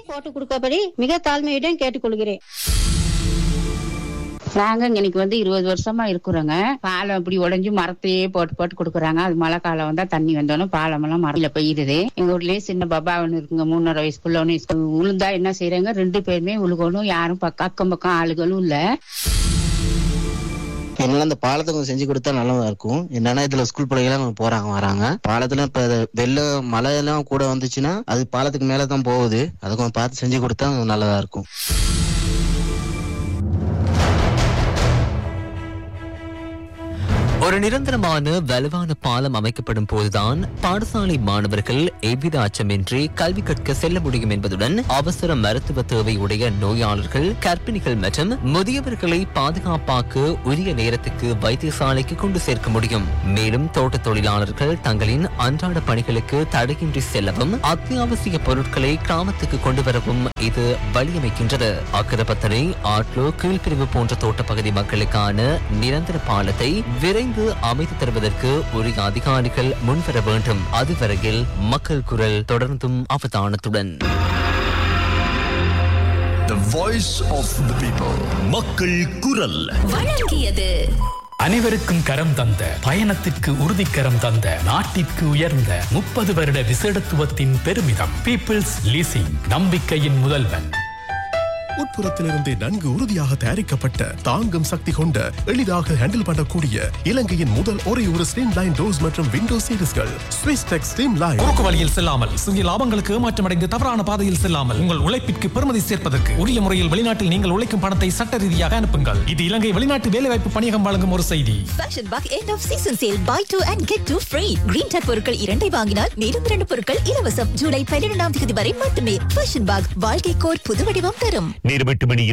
போட்டு கொடுக்கபடி மிக தாழ்மையுடன் கேட்டுக்கொள்கிறேன் நாங்க இன்னைக்கு வந்து இருபது வருஷமா இருக்கிறோங்க பாலம் அப்படி உடைஞ்சு மரத்தையே போட்டு போட்டு கொடுக்குறாங்க அது மழை காலம் வந்தா தண்ணி வந்தோடனே பாலம் எல்லாம் மரத்துல போயிருது எங்க ஊர்லயே சின்ன பாபா ஒண்ணு இருக்குங்க மூணரை வயசுக்குள்ள ஒண்ணு இருக்கு. உளுந்தா என்ன செய்யறாங்க ரெண்டு பேருமே உழுகணும் யாரும் பக்க- அக்கம் பக்கம் ஆளுகளும் இல்ல என்னால அந்த பாலத்தை கொஞ்சம் செஞ்சு கொடுத்தா நல்லதா இருக்கும் என்னன்னா இதுல ஸ்கூல் பிள்ளைகளாம் கொஞ்சம் போறாங்க வராங்க பாலத்துல இப்ப இது வெள்ளம் மழை எல்லாம் கூட வந்துச்சுன்னா அது பாலத்துக்கு மேல தான் போகுது அதை கொஞ்சம் பார்த்து செஞ்சு கொடுத்தா நல்லதா இருக்கும் ஒரு நிரந்தரமான வலுவான பாலம் அமைக்கப்படும் போதுதான் பாடசாலை மாணவர்கள் எவ்வித அச்சமின்றி கல்வி கற்க செல்ல முடியும் என்பதுடன் அவசர மருத்துவ தேவையுடைய நோயாளர்கள் கர்ப்பிணிகள் மற்றும் முதியவர்களை பாதுகாப்பாக்க உரிய நேரத்துக்கு வைத்தியசாலைக்கு கொண்டு சேர்க்க முடியும் மேலும் தோட்ட தொழிலாளர்கள் தங்களின் அன்றாட பணிகளுக்கு தடையின்றி செல்லவும் அத்தியாவசிய பொருட்களை கிராமத்துக்கு கொண்டு வரவும் இது வழியமைக்கின்றது அக்கரப்பத்தனை ஆட்லோ கீழ்பிரிவு போன்ற தோட்டப்பகுதி மக்களுக்கான நிரந்தர பாலத்தை விரைந்து அமைத்து தருவதற்கு உரிய அதிகாரிகள் முன்வர வேண்டும் அதுவரையில் மக்கள் குரல் தொடர்ந்தும் அவதானத்துடன் The voice of the people. மக்கள் குரல் வழங்கியது அனைவருக்கும் கரம் தந்த பயணத்திற்கு உறுதிக்கரம் தந்த நாட்டிற்கு உயர்ந்த முப்பது வருட விசேடத்துவத்தின் பெருமிதம் பீப்பிள்ஸ் லீசிங் நம்பிக்கையின் முதல்வன் உட்புறத்திலிருந்து நன்கு உறுதியாக தயாரிக்கப்பட்ட தாங்கும் சக்தி கொண்ட எளிதாக ஹேண்டில் பண்ணக்கூடிய இலங்கையின் முதல் ஒரே ஒரு ஸ்ட்ரீம் லைன் டோஸ் மற்றும் விண்டோ சீரிஸ்கள் ஸ்விஸ் டெக் ஸ்ட்ரீம் லைன் குறுக்கு வழியில் செல்லாமல் சிறிய லாபங்களுக்கு ஏமாற்றமடைந்து தவறான பாதையில் செல்லாமல் உங்கள் உழைப்பிற்கு பெருமதி சேர்ப்பதற்கு உரிய முறையில் வெளிநாட்டில் நீங்கள் உழைக்கும் பணத்தை சட்ட ரீதியாக அனுப்புங்கள் இது இலங்கை வெளிநாட்டு வேலைவாய்ப்பு பணியகம் வழங்கும் ஒரு செய்தி Fashion Bug end of season sale buy two and get two free green tech பொருட்கள் இரண்டை வாங்கினால் மேலும் இரண்டு பொருட்கள் இலவசம் ஜூலை பன்னிரெண்டாம் தேதி வரை மட்டுமே ஃபேஷன் பாக் வாழ்க்கை கோர் புது வடிவம் தரும் நேரம் எட்டு மணி